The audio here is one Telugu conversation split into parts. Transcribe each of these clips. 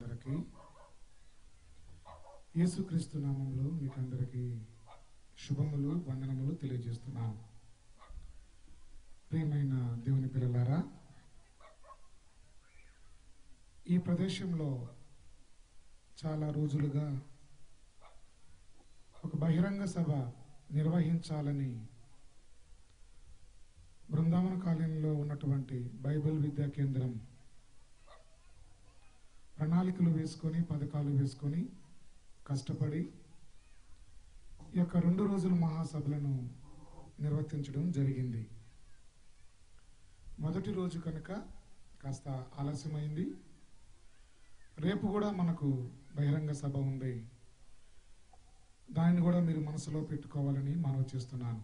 అందరికీ యేసుక్రీస్తు నామంలో మీకందరికీ శుభములు వందనములు తెలియజేస్తున్నాను ప్రియమైన దేవుని పిల్లలారా ఈ ప్రదేశంలో చాలా రోజులుగా ఒక బహిరంగ సభ నిర్వహించాలని బృందావన కాలనీలో ఉన్నటువంటి బైబిల్ విద్యా కేంద్రం ప్రణాళికలు వేసుకొని పథకాలు వేసుకొని కష్టపడి ఈ యొక్క రెండు రోజుల మహాసభలను నిర్వర్తించడం జరిగింది మొదటి రోజు కనుక కాస్త ఆలస్యమైంది రేపు కూడా మనకు బహిరంగ సభ ఉంది దానిని కూడా మీరు మనసులో పెట్టుకోవాలని మనవి చేస్తున్నాను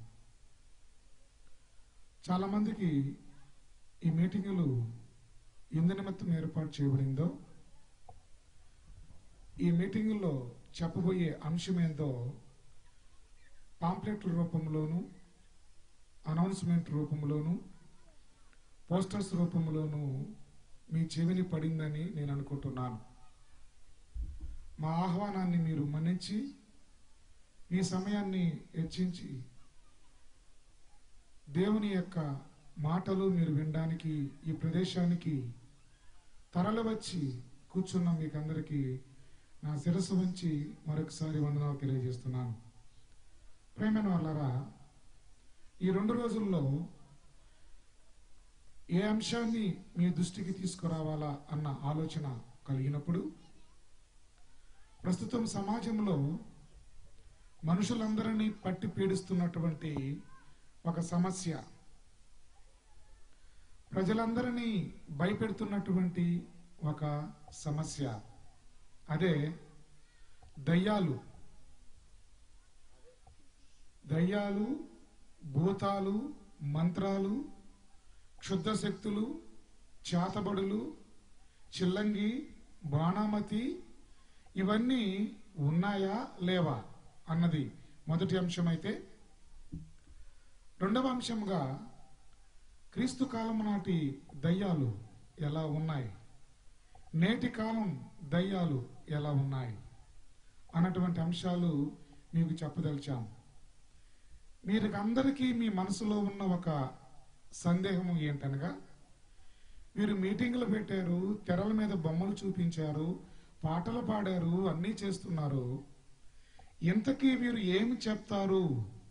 చాలామందికి ఈ మీటింగులు ఎందు నిమిత్తం ఏర్పాటు చేయబడిందో ఈ మీటింగుల్లో చెప్పబోయే అంశం ఏందో పాంప్లెట్ రూపంలోను అనౌన్స్మెంట్ రూపంలోను పోస్టర్స్ రూపంలోను మీ చెవిని పడిందని నేను అనుకుంటున్నాను మా ఆహ్వానాన్ని మీరు మన్నించి ఈ సమయాన్ని హెచ్చించి దేవుని యొక్క మాటలు మీరు వినడానికి ఈ ప్రదేశానికి తరలి వచ్చి కూర్చున్న మీకందరికీ నా శిరస్సు ఉంచి మరొకసారి వందనాలు తెలియజేస్తున్నాను ప్రేమైన వాళ్ళరా ఈ రెండు రోజుల్లో ఏ అంశాన్ని మీ దృష్టికి తీసుకురావాలా అన్న ఆలోచన కలిగినప్పుడు ప్రస్తుతం సమాజంలో మనుషులందరినీ పట్టి పీడిస్తున్నటువంటి ఒక సమస్య ప్రజలందరినీ భయపెడుతున్నటువంటి ఒక సమస్య అదే దయ్యాలు దయ్యాలు భూతాలు మంత్రాలు క్షుద్ధ శక్తులు చేతబడులు చిల్లంగి బాణామతి ఇవన్నీ ఉన్నాయా లేవా అన్నది మొదటి అంశం అయితే రెండవ అంశంగా క్రీస్తు కాలం నాటి దయ్యాలు ఎలా ఉన్నాయి నేటి కాలం దయ్యాలు ఎలా ఉన్నాయి అన్నటువంటి అంశాలు మీకు చెప్పదలిచాం మీరు అందరికీ మీ మనసులో ఉన్న ఒక సందేహం ఏంటనగా మీరు మీటింగ్లు పెట్టారు తెరల మీద బొమ్మలు చూపించారు పాటలు పాడారు అన్నీ చేస్తున్నారు ఇంతకీ మీరు ఏమి చెప్తారు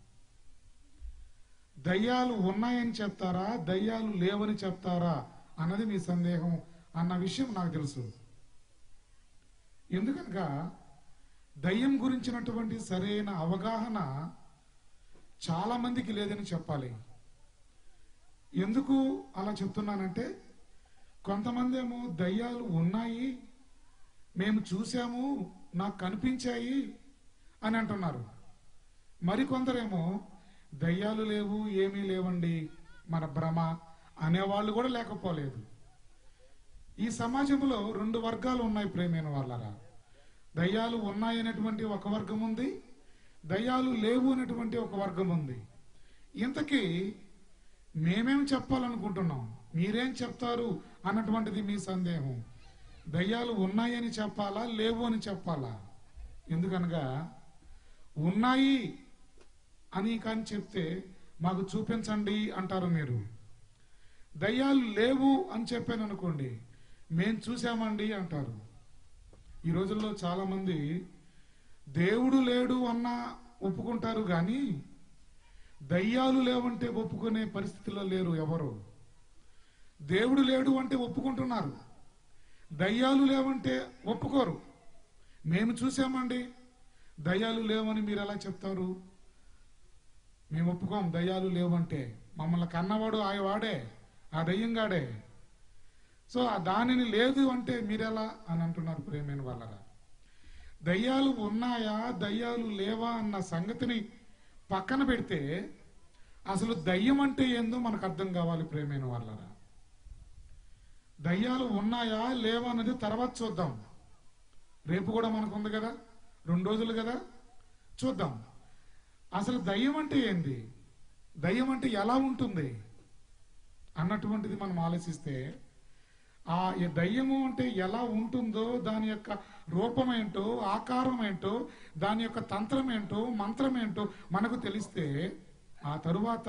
దయ్యాలు ఉన్నాయని చెప్తారా దయ్యాలు లేవని చెప్తారా అన్నది మీ సందేహం అన్న విషయం నాకు తెలుసు ఎందుకనగా దయ్యం గురించినటువంటి సరైన అవగాహన చాలా మందికి లేదని చెప్పాలి ఎందుకు అలా చెప్తున్నానంటే కొంతమంది ఏమో దయ్యాలు ఉన్నాయి మేము చూసాము నాకు కనిపించాయి అని అంటున్నారు మరికొందరేమో దయ్యాలు లేవు ఏమీ లేవండి మన భ్రమ అనేవాళ్ళు కూడా లేకపోలేదు ఈ సమాజంలో రెండు వర్గాలు ఉన్నాయి ప్రేమైన వాళ్ళరా దయ్యాలు ఉన్నాయనేటువంటి ఒక వర్గం ఉంది దయ్యాలు లేవు అనేటువంటి ఒక వర్గం ఉంది ఇంతకీ మేమేం చెప్పాలనుకుంటున్నాం మీరేం చెప్తారు అన్నటువంటిది మీ సందేహం దయ్యాలు ఉన్నాయని చెప్పాలా లేవు అని చెప్పాలా ఎందుకనగా ఉన్నాయి అని కానీ చెప్తే మాకు చూపించండి అంటారు మీరు దయ్యాలు లేవు అని చెప్పాను అనుకోండి మేం చూసామండి అంటారు ఈ రోజుల్లో చాలా మంది దేవుడు లేడు అన్న ఒప్పుకుంటారు కానీ దయ్యాలు లేవంటే ఒప్పుకునే పరిస్థితిలో లేరు ఎవరు దేవుడు లేడు అంటే ఒప్పుకుంటున్నారు దయ్యాలు లేవంటే ఒప్పుకోరు మేము చూసామండి దయ్యాలు లేవని మీరు ఎలా చెప్తారు మేము ఒప్పుకోం దయ్యాలు లేవంటే మమ్మల్ని కన్నవాడు ఆయన వాడే ఆ దయ్యంగాడే సో ఆ దానిని లేదు అంటే మీరెలా అని అంటున్నారు ప్రేమైన వాళ్ళరా దయ్యాలు ఉన్నాయా దయ్యాలు లేవా అన్న సంగతిని పక్కన పెడితే అసలు దయ్యం అంటే ఏందో మనకు అర్థం కావాలి ప్రేమైన వాళ్ళరా దయ్యాలు ఉన్నాయా లేవా అన్నది తర్వాత చూద్దాం రేపు కూడా మనకు ఉంది కదా రెండు రోజులు కదా చూద్దాం అసలు దయ్యం అంటే ఏంది దయ్యం అంటే ఎలా ఉంటుంది అన్నటువంటిది మనం ఆలోచిస్తే ఆ ఈ దయ్యము అంటే ఎలా ఉంటుందో దాని యొక్క రూపం ఏంటో ఆకారం ఏంటో దాని యొక్క తంత్రం ఏంటో మంత్రం ఏంటో మనకు తెలిస్తే ఆ తరువాత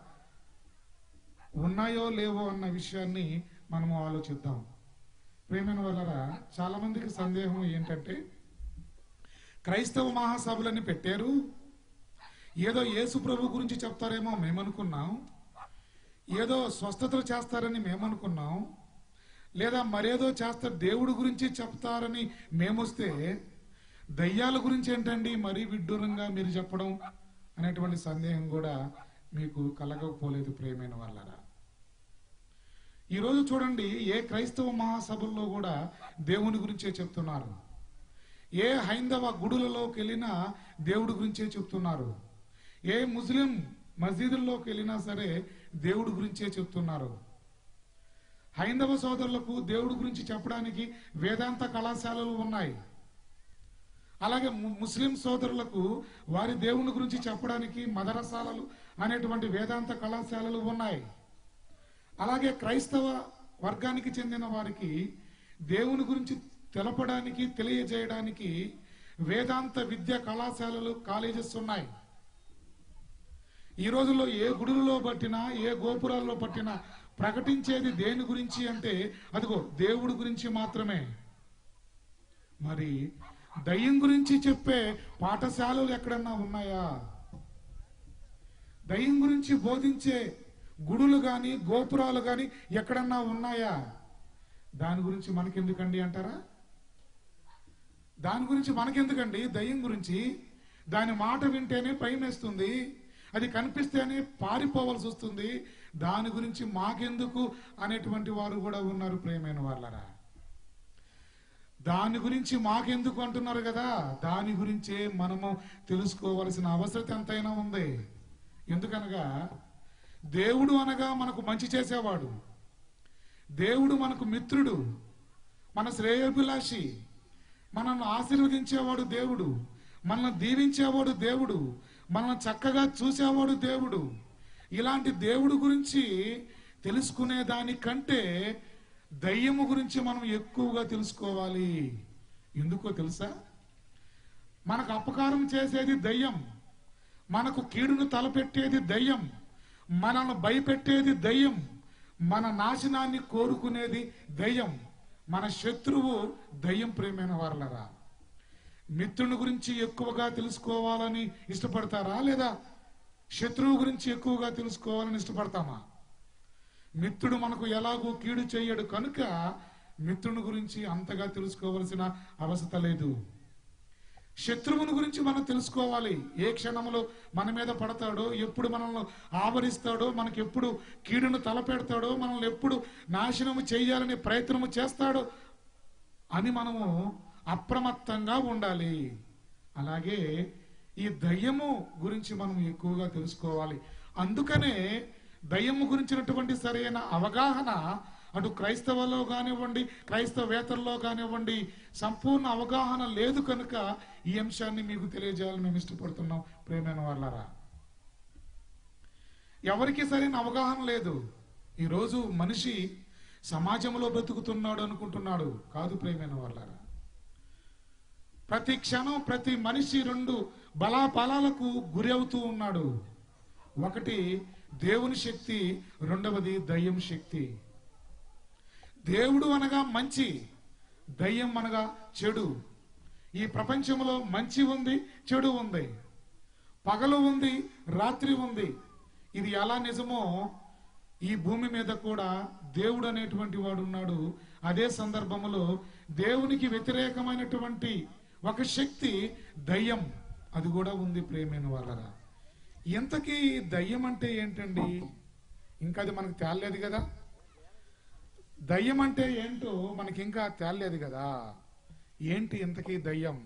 ఉన్నాయో లేవో అన్న విషయాన్ని మనము ఆలోచిద్దాం ప్రేమైన వలరా చాలా మందికి సందేహం ఏంటంటే క్రైస్తవ మహాసభలని పెట్టారు ఏదో యేసు ప్రభు గురించి చెప్తారేమో మేమనుకున్నాం ఏదో స్వస్థతలు చేస్తారని మేమనుకున్నాం లేదా మరేదో చేస్తారు దేవుడి గురించి చెప్తారని మేమొస్తే దయ్యాల గురించి ఏంటండి మరీ విడ్డూరంగా మీరు చెప్పడం అనేటువంటి సందేహం కూడా మీకు కలగకపోలేదు ప్రేమైన వాళ్ళరా ఈరోజు చూడండి ఏ క్రైస్తవ మహాసభల్లో కూడా దేవుని గురించే చెప్తున్నారు ఏ హైందవ గుడులలోకి వెళ్ళినా దేవుడి గురించే చెప్తున్నారు ఏ ముస్లిం మసీదుల్లోకి వెళ్ళినా సరే దేవుడి గురించే చెప్తున్నారు హైందవ సోదరులకు దేవుడి గురించి చెప్పడానికి వేదాంత కళాశాలలు ఉన్నాయి అలాగే ము- ముస్లిం సోదరులకు వారి దేవుని గురించి చెప్పడానికి మదరసాలలు అనేటువంటి వేదాంత కళాశాలలు ఉన్నాయి అలాగే క్రైస్తవ వర్గానికి చెందిన వారికి దేవుని గురించి తెలపడానికి తెలియజేయడానికి వేదాంత విద్య కళాశాలలు కాలేజెస్ ఉన్నాయి ఈ రోజుల్లో ఏ గుడులలో పట్టినా ఏ గోపురాల్లో పట్టినా ప్రకటించేది దేని గురించి అంటే అదిగో దేవుడి గురించి మాత్రమే మరి దయ్యం గురించి చెప్పే పాఠశాలలు ఎక్కడన్నా ఉన్నాయా దయ్యం గురించి బోధించే గుడులు గాని గోపురాలు గాని ఎక్కడన్నా ఉన్నాయా దాని గురించి మనకెందుకండి అంటారా దాని గురించి మనకెందుకండి దయ్యం గురించి దాని మాట వింటేనే భయమేస్తుంది అది కనిపిస్తేనే పారిపోవాల్సి వస్తుంది దాని గురించి మాకెందుకు అనేటువంటి వారు కూడా ఉన్నారు ప్రేమైన వాళ్ళరా దాని గురించి మాకెందుకు అంటున్నారు కదా దాని గురించే మనము తెలుసుకోవలసిన అవసరం ఎంతైనా ఉంది ఎందుకనగా దేవుడు అనగా మనకు మంచి చేసేవాడు దేవుడు మనకు మిత్రుడు మన శ్రేయోభిలాషి మనల్ని ఆశీర్వదించేవాడు దేవుడు మనల్ని దీవించేవాడు దేవుడు మనల్ని చక్కగా చూసేవాడు దేవుడు ఇలాంటి దేవుడు గురించి తెలుసుకునే దానికంటే దయ్యము గురించి మనం ఎక్కువగా తెలుసుకోవాలి ఎందుకో తెలుసా మనకు అపకారం చేసేది దయ్యం మనకు కీడును తలపెట్టేది దయ్యం మనల్ని భయపెట్టేది దయ్యం మన నాశనాన్ని కోరుకునేది దయ్యం మన శత్రువు దయ్యం ప్రేమైన వారలరా మిత్రుని గురించి ఎక్కువగా తెలుసుకోవాలని ఇష్టపడతారా లేదా శత్రువు గురించి ఎక్కువగా తెలుసుకోవాలని ఇష్టపడతామా మిత్రుడు మనకు ఎలాగూ కీడు చేయడు కనుక మిత్రుని గురించి అంతగా తెలుసుకోవలసిన అవసరం లేదు శత్రువుని గురించి మనం తెలుసుకోవాలి ఏ క్షణంలో మన మీద పడతాడో ఎప్పుడు మనల్ని ఆవరిస్తాడో మనకి ఎప్పుడు కీడును తలపెడతాడో మనల్ని ఎప్పుడు నాశనము చేయాలని ప్రయత్నము చేస్తాడో అని మనము అప్రమత్తంగా ఉండాలి అలాగే ఈ దయ్యము గురించి మనం ఎక్కువగా తెలుసుకోవాలి అందుకనే దయ్యము గురించినటువంటి సరైన అవగాహన అటు క్రైస్తవులో కానివ్వండి క్రైస్తవేతల్లో కానివ్వండి సంపూర్ణ అవగాహన లేదు కనుక ఈ అంశాన్ని మీకు తెలియజేయాలని మేము ఇష్టపడుతున్నాం ప్రేమైన వాళ్ళరా ఎవరికి సరైన అవగాహన లేదు ఈరోజు మనిషి సమాజంలో బ్రతుకుతున్నాడు అనుకుంటున్నాడు కాదు ప్రేమైన వాళ్ళరా ప్రతి క్షణం ప్రతి మనిషి రెండు బలాబలాలకు గురి అవుతూ ఉన్నాడు ఒకటి దేవుని శక్తి రెండవది దయ్యం శక్తి దేవుడు అనగా మంచి దయ్యం అనగా చెడు ఈ ప్రపంచంలో మంచి ఉంది చెడు ఉంది పగలు ఉంది రాత్రి ఉంది ఇది ఎలా నిజమో ఈ భూమి మీద కూడా దేవుడు అనేటువంటి వాడు ఉన్నాడు అదే సందర్భంలో దేవునికి వ్యతిరేకమైనటువంటి ఒక శక్తి దయ్యం అది కూడా ఉంది ప్రేమైన వాళ్ళరా ఇంతకీ ఈ దయ్యం అంటే ఏంటండి ఇంకా అది మనకు తేలలేదు కదా దయ్యం అంటే ఏంటో మనకి ఇంకా తేలలేదు కదా ఏంటి ఇంతకీ దయ్యం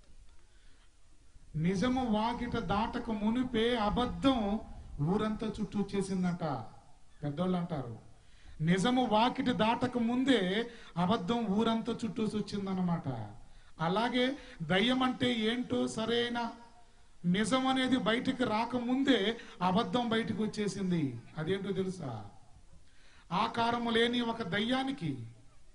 నిజము వాకిట దాటక మునిపే అబద్ధం ఊరంతా చుట్టూ చేసిందంట పెద్దోళ్ళు అంటారు నిజము వాకిటి దాటక ముందే అబద్ధం ఊరంతా చుట్టూ వచ్చిందన్నమాట అలాగే దయ్యం అంటే ఏంటో సరైన నిజం అనేది బయటికి రాకముందే అబద్ధం బయటికి వచ్చేసింది అదేంటో తెలుసా ఆకారము లేని ఒక దయ్యానికి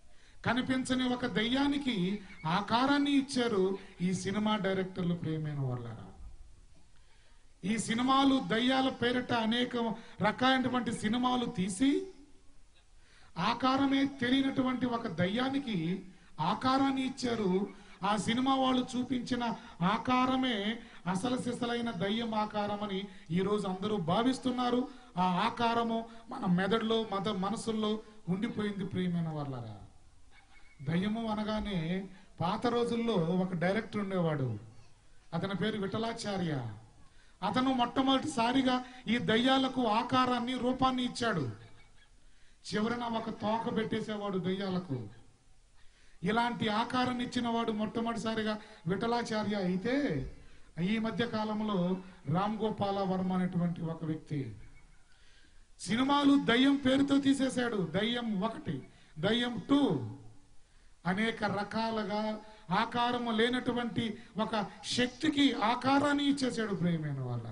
కనిపించని ఒక దయ్యానికి ఆకారాన్ని ఇచ్చారు ఈ సినిమా డైరెక్టర్లు ప్రేమైన వాళ్ళరా ఈ సినిమాలు దయ్యాల పేరిట అనేక రకాలైనటువంటి సినిమాలు తీసి ఆకారమే తెలియనటువంటి ఒక దయ్యానికి ఆకారాన్ని ఇచ్చారు ఆ సినిమా వాళ్ళు చూపించిన ఆకారమే అసలు సిసలైన దయ్యం ఆకారం అని ఈరోజు అందరూ భావిస్తున్నారు ఆ ఆకారము మన మెదడులో మద మనసుల్లో ఉండిపోయింది ప్రియమైన వాళ్ళరా దయ్యము అనగానే పాత రోజుల్లో ఒక డైరెక్టర్ ఉండేవాడు అతని పేరు విఠలాచార్య అతను మొట్టమొదటిసారిగా ఈ దయ్యాలకు ఆకారాన్ని రూపాన్ని ఇచ్చాడు చివరన ఒక తోక పెట్టేసేవాడు దయ్యాలకు ఇలాంటి ఆకారాన్ని ఇచ్చిన వాడు మొట్టమొదటిసారిగా విఠలాచార్య అయితే ఈ మధ్య కాలంలో రామ్ గోపాల వర్మ అనేటువంటి ఒక వ్యక్తి సినిమాలు దయ్యం పేరుతో తీసేశాడు దయ్యం ఒకటి దయ్యం టూ అనేక రకాలుగా ఆకారము లేనటువంటి ఒక శక్తికి ఆకారాన్ని ఇచ్చేసాడు ప్రేమైన వాళ్ళ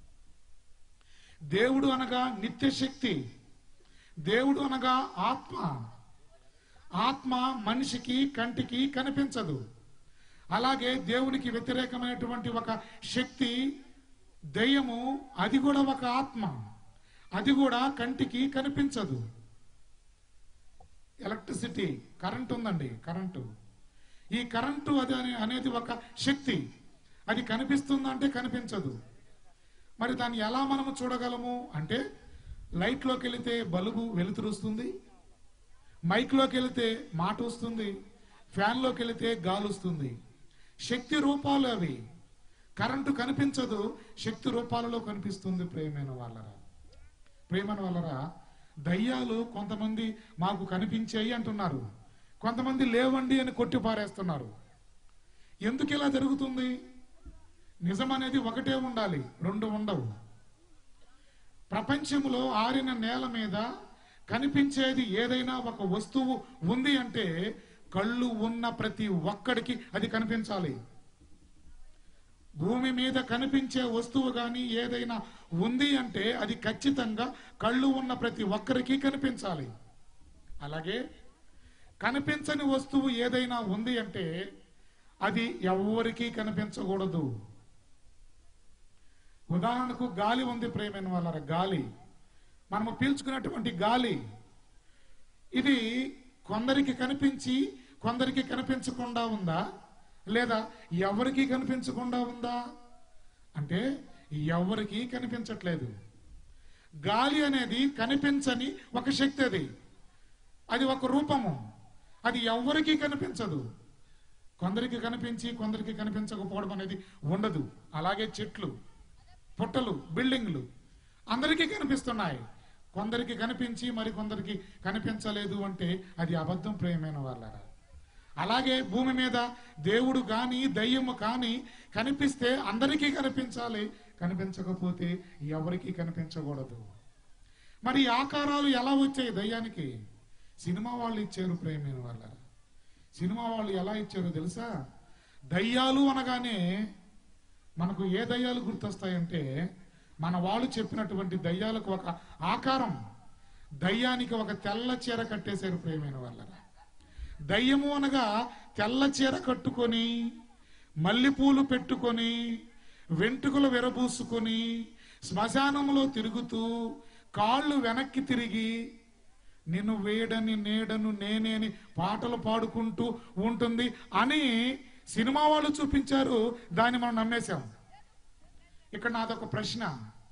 దేవుడు అనగా నిత్య శక్తి దేవుడు అనగా ఆత్మ ఆత్మ మనిషికి కంటికి కనిపించదు అలాగే దేవునికి వ్యతిరేకమైనటువంటి ఒక శక్తి దయ్యము అది కూడా ఒక ఆత్మ అది కూడా కంటికి కనిపించదు ఎలక్ట్రిసిటీ కరెంట్ ఉందండి కరెంటు ఈ కరెంటు అది అనే- అనేది ఒక శక్తి అది కనిపిస్తుందంటే కనిపించదు మరి దాన్ని ఎలా మనము చూడగలము అంటే లైట్లోకి వెళితే బలుబు వెలుతురు వస్తుంది మైక్లోకి వెళితే మాట వస్తుంది ఫ్యాన్లోకి వెళితే గాలి వస్తుంది శక్తి రూపాలు అవి కరెంటు కనిపించదు శక్తి రూపాలలో కనిపిస్తుంది ప్రేమైన వాళ్ళరా ప్రేమైన వాళ్ళరా దయ్యాలు కొంతమంది మాకు కనిపించాయి అంటున్నారు కొంతమంది లేవండి అని కొట్టి పారేస్తున్నారు ఎందుకు ఇలా జరుగుతుంది నిజం అనేది ఒకటే ఉండాలి రెండు ఉండవు ప్రపంచంలో ఆరిన నేల మీద కనిపించేది ఏదైనా ఒక వస్తువు ఉంది అంటే కళ్ళు ఉన్న ప్రతి ఒక్కడికి అది కనిపించాలి భూమి మీద కనిపించే వస్తువు కానీ ఏదైనా ఉంది అంటే అది ఖచ్చితంగా కళ్ళు ఉన్న ప్రతి ఒక్కరికి కనిపించాలి అలాగే కనిపించని వస్తువు ఏదైనా ఉంది అంటే అది ఎవరికి కనిపించకూడదు ఉదాహరణకు గాలి ఉంది ప్రేమైన వాళ్ళ గాలి మనము పీల్చుకున్నటువంటి గాలి ఇది కొందరికి కనిపించి కొందరికి కనిపించకుండా ఉందా లేదా ఎవరికి కనిపించకుండా ఉందా అంటే ఎవరికి కనిపించట్లేదు గాలి అనేది కనిపించని ఒక శక్తి అది అది ఒక రూపము అది ఎవరికి కనిపించదు కొందరికి కనిపించి కొందరికి కనిపించకపోవడం అనేది ఉండదు అలాగే చెట్లు పుట్టలు బిల్డింగ్లు అందరికీ కనిపిస్తున్నాయి కొందరికి కనిపించి మరి కొందరికి కనిపించలేదు అంటే అది అబద్ధం ప్రేమైన వాళ్ళరా అలాగే భూమి మీద దేవుడు కానీ దయ్యము కానీ కనిపిస్తే అందరికీ కనిపించాలి కనిపించకపోతే ఎవరికి కనిపించకూడదు మరి ఈ ఆకారాలు ఎలా వచ్చాయి దయ్యానికి సినిమా వాళ్ళు ఇచ్చారు ప్రేమైన వాళ్ళ సినిమా వాళ్ళు ఎలా ఇచ్చారో తెలుసా దయ్యాలు అనగానే మనకు ఏ దయ్యాలు గుర్తొస్తాయంటే మన వాళ్ళు చెప్పినటువంటి దయ్యాలకు ఒక ఆకారం దయ్యానికి ఒక తెల్ల చీర కట్టేశారు ప్రేమైన వాళ్ళరా దయ్యము అనగా తెల్ల చీర కట్టుకొని మల్లెపూలు పెట్టుకొని వెంట్రుకలు విరబూసుకొని శ్మశానంలో తిరుగుతూ కాళ్ళు వెనక్కి తిరిగి నిన్ను వేడని నేడను నేనేని పాటలు పాడుకుంటూ ఉంటుంది అని సినిమా వాళ్ళు చూపించారు దాన్ని మనం నమ్మేశాం ఇక్కడ నాదొక ప్రశ్న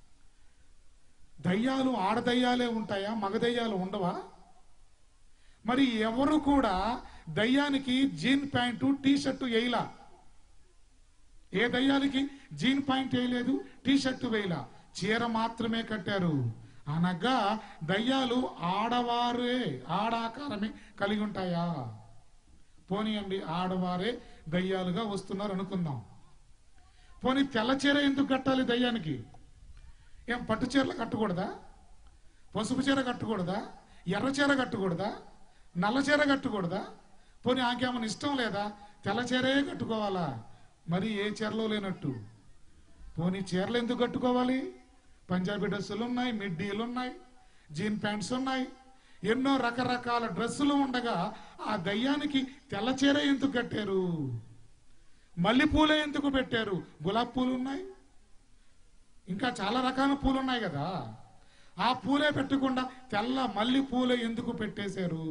దయ్యాలు ఆడదయ్యాలే ఉంటాయా మగ దయ్యాలు ఉండవా మరి ఎవరు కూడా దయ్యానికి జీన్ ప్యాంటు టీ షర్టు వేయలా ఏ దయ్యాలకి జీన్ ప్యాంట్ వేయలేదు టీ షర్టు వేయలా చీర మాత్రమే కట్టారు అనగా దయ్యాలు ఆడవారే ఆడాకారమే కలిగి ఉంటాయా పోనీయండి ఆడవారే దయ్యాలుగా వస్తున్నారు అనుకుందాం పోనీ తెల్ల చీర ఎందుకు కట్టాలి దయ్యానికి ఏం పట్టు చీరలు కట్టకూడదా పసుపు చీర కట్టకూడదా ఎర్ర చీర కట్టకూడదా నల్ల చీర కట్టకూడదా పోనీ ఆకేమని ఇష్టం లేదా తెల్ల చీరే కట్టుకోవాలా మరి ఏ చీరలో లేనట్టు పోనీ చీరలు ఎందుకు కట్టుకోవాలి పంజాబీ డ్రెస్సులు ఉన్నాయి మిడ్డీలు ఉన్నాయి జీన్ ప్యాంట్స్ ఉన్నాయి ఎన్నో రకరకాల డ్రెస్సులు ఉండగా ఆ దయ్యానికి తెల్ల చీర ఎందుకు కట్టారు మల్లెపూలే ఎందుకు పెట్టారు గులాబీ పూలు ఉన్నాయి ఇంకా చాలా రకాల పూలు ఉన్నాయి కదా ఆ పూలే పెట్టకుండా తెల్ల మల్లి పూలే ఎందుకు పెట్టేశారు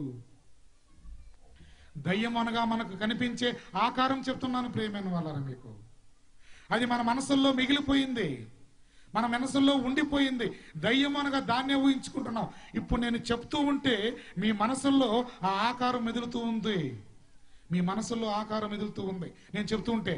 దయ్యం అనగా మనకు కనిపించే ఆకారం చెప్తున్నాను ప్రియమైన వాళ్ళరా మీకు అది మన మనసుల్లో మిగిలిపోయింది మన మనసుల్లో ఉండిపోయింది దయ్యం అనగా దాన్నే ఊహించుకుంటున్నాం ఇప్పుడు నేను చెప్తూ ఉంటే మీ మనసుల్లో ఆ ఆకారం మెదులుతూ ఉంది మీ మనసుల్లో ఆకారం మెదులుతూ ఉంది నేను చెప్తూ ఉంటే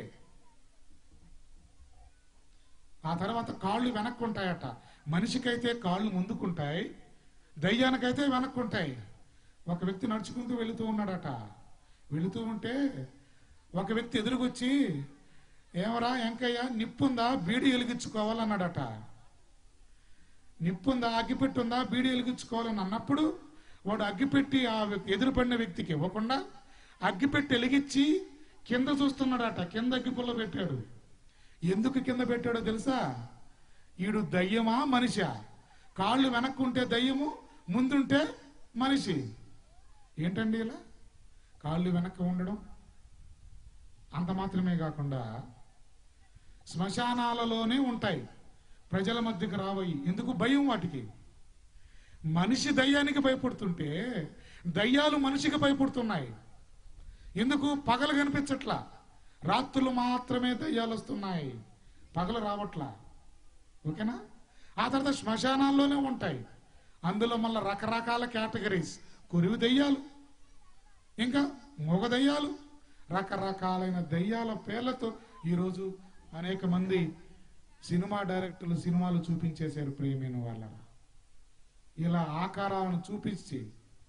ఆ తర్వాత కాళ్ళు వెనక్కుంటాయట మనిషికైతే కాళ్ళు ముందుకుంటాయి దయ్యానికైతే వెనక్కుంటాయి ఒక వ్యక్తి నడుచుకుంటూ వెళుతూ ఉన్నాడట వెళుతూ ఉంటే ఒక వ్యక్తి ఎదురుకొచ్చి ఏమరా ఎంకయ్య నిప్పుందా బీడి వెలిగించుకోవాలన్నాడట నిప్పుందా అగ్గిపెట్టి ఉందా బీడి వెలిగించుకోవాలని అన్నప్పుడు వాడు అగ్గిపెట్టి ఆ వ్యక్తి- ఎదురుపడిన వ్యక్తికి ఇవ్వకుండా అగ్గిపెట్టి వెలిగించి కింద చూస్తున్నాడట కింద అగ్గిపుల్ల పెట్టాడు ఎందుకు కింద పెట్టాడో తెలుసా ఈడు దయ్యమా మనిషా కాళ్ళు వెనక్కుంటే దయ్యము ముందుంటే మనిషి ఏంటండి ఇలా కాళ్ళు వెనక్కి ఉండడం అంత మాత్రమే కాకుండా శ్మశానాలలోనే ఉంటాయి ప్రజల మధ్యకు రావయి ఎందుకు భయం వాటికి మనిషి దయ్యానికి భయపడుతుంటే దయ్యాలు మనిషికి భయపడుతున్నాయి ఎందుకు పగలు కనిపించట్లా రాత్రులు మాత్రమే దయ్యాలు వస్తున్నాయి పగలు రావట్లా ఓకేనా ఆ తర్వాత శ్మశానాల్లోనే ఉంటాయి అందులో మళ్ళీ రకరకాల కేటగిరీస్ కురివి దయ్యాలు ఇంకా మూగ దయ్యాలు రకరకాలైన దయ్యాల పేర్లతో ఈరోజు అనేక మంది సినిమా డైరెక్టర్లు సినిమాలు చూపించేశారు ప్రియమైన వాళ్ళ ఇలా ఆకారాలను చూపించి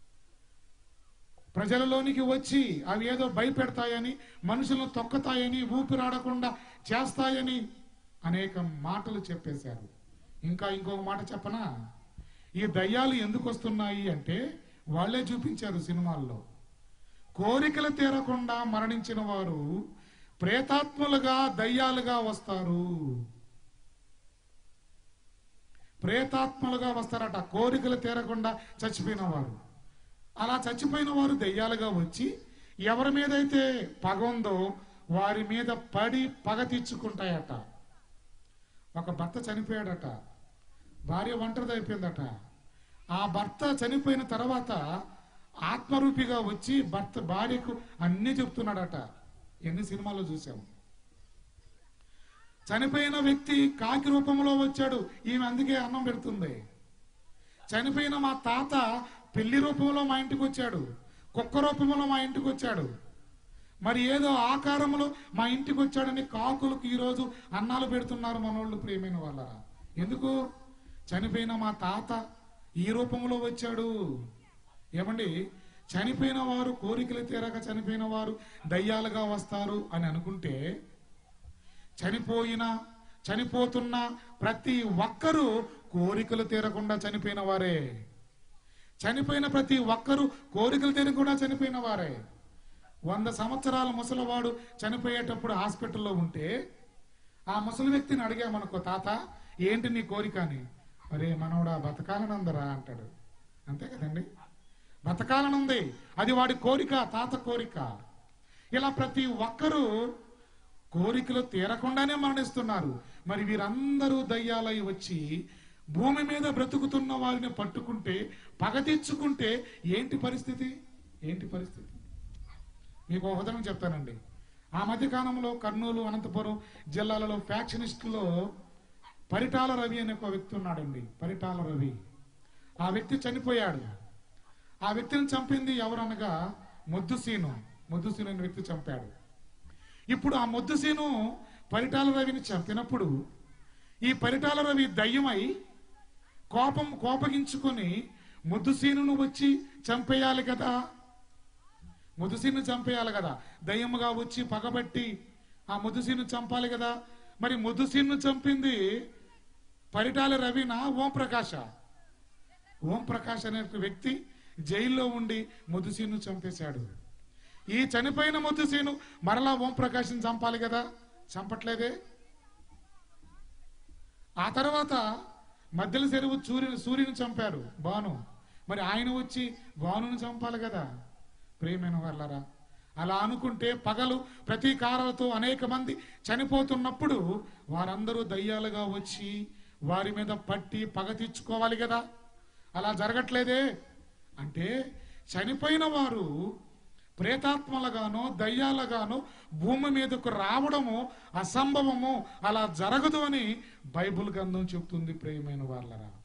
ప్రజలలోనికి వచ్చి అవి ఏదో భయపెడతాయని మనుషులను తొక్కుతాయని ఊపిరాడకుండా చేస్తాయని అనేక మాటలు చెప్పేశారు ఇంకా ఇంకొక మాట చెప్పనా ఈ దయ్యాలు ఎందుకు వస్తున్నాయి అంటే వాళ్ళే చూపించారు సినిమాల్లో కోరికలు తీరకుండా మరణించిన వారు ప్రేతాత్ములుగా దయ్యాలుగా వస్తారు ప్రేతాత్మలుగా వస్తారట కోరికలు తీరకుండా చచ్చిపోయిన వారు అలా చచ్చిపోయిన వారు దెయ్యాలుగా వచ్చి ఎవరి మీదైతే పగ ఉందో వారి మీద పడి పగ తీర్చుకుంటాయట ఒక భర్త చనిపోయాడట భార్య ఒంటరిది అయిపోయిందట ఆ భర్త చనిపోయిన తర్వాత ఆత్మరూపిగా వచ్చి భర్త భార్యకు అన్ని చెప్తున్నాడట ఎన్ని సినిమాల్లో చూసాము చనిపోయిన వ్యక్తి కాకి రూపంలో వచ్చాడు ఈమె అందుకే అన్నం పెడుతుంది చనిపోయిన మా తాత పెళ్లి రూపంలో మా ఇంటికి వచ్చాడు కుక్క రూపంలో మా ఇంటికి వచ్చాడు మరి ఏదో ఆకారంలో మా ఇంటికి వచ్చాడని కాకులకు ఈరోజు అన్నాలు పెడుతున్నారు మనోళ్ళు ప్రియమైన వాళ్ళ ఎందుకు చనిపోయిన మా తాత ఈ రూపంలో వచ్చాడు ఏమండి చనిపోయిన వారు కోరికలు తీరక చనిపోయిన వారు దయ్యాలుగా వస్తారు అని అనుకుంటే చనిపోయిన చనిపోతున్న ప్రతి ఒక్కరూ కోరికలు తీరకుండా చనిపోయిన వారే చనిపోయిన ప్రతి ఒక్కరూ కోరికలు తీరకుండా చనిపోయిన వారే వంద సంవత్సరాల ముసలివాడు చనిపోయేటప్పుడు హాస్పిటల్లో ఉంటే ఆ ముసలి వ్యక్తిని అడిగామనుకో తాత ఏంటి నీ కోరిక అని అరే మనవడా బతకాలనందరా అంటాడు అంతే కదండి బతకాలనుంది అది వాడి కోరిక తాత కోరిక ఇలా ప్రతి ఒక్కరూ కోరికలు తీరకుండానే మరణిస్తున్నారు మరి వీరందరూ దయ్యాలై వచ్చి భూమి మీద బ్రతుకుతున్న వారిని పట్టుకుంటే పగ తెచ్చుకుంటే ఏంటి పరిస్థితి ఏంటి పరిస్థితి మీకు ఒక ఉదాహరణ చెప్తానండి ఆ మధ్య కాలంలో కర్నూలు అనంతపురం జిల్లాలలో ఫ్యాక్షనిస్టులో పరిటాల రవి అనే ఒక వ్యక్తి ఉన్నాడండి పరిటాల రవి ఆ వ్యక్తి చనిపోయాడు ఆ వ్యక్తిని చంపింది ఎవరనగా ముద్దుసీను ముద్దుసీను అనే వ్యక్తి చంపాడు ఇప్పుడు ఆ ముద్దుసీను పరిటాల రవిని చంపినప్పుడు ఈ పరిటాల రవి దయ్యమై కోపం కోపగించుకొని ముద్దుసీనును వచ్చి చంపేయాలి కదా ముదుసీను చంపేయాలి కదా దయ్యముగా వచ్చి పగబట్టి ఆ ముదుసీను చంపాలి కదా మరి ముదుసీను చంపింది పరిటాల రవిన ఓం ప్రకాశ ఓం ప్రకాష్ అనే వ్యక్తి జైల్లో ఉండి ముదుసీను చంపేశాడు ఈ చనిపోయిన ముద్దుసీను మరలా ఓం ప్రకాష్ని చంపాలి కదా చంపట్లేదే ఆ తర్వాత మధ్యల చెరువు సూర్యుని సూర్యుని చంపారు బాను మరి ఆయన వచ్చి వానును చంపాలి కదా ప్రేమైన వాళ్ళరా అలా అనుకుంటే పగలు ప్రతీకారాలతో అనేక మంది చనిపోతున్నప్పుడు వారందరూ దయ్యాలుగా వచ్చి వారి మీద పట్టి పగ తీర్చుకోవాలి కదా అలా జరగట్లేదే అంటే చనిపోయిన వారు ప్రేతాత్మలుగానో దయ్యాలుగానో భూమి మీదకు రావడము అసంభవము అలా జరగదు అని బైబుల్ గ్రంథం చెప్తుంది ప్రియమైన వాళ్ళరా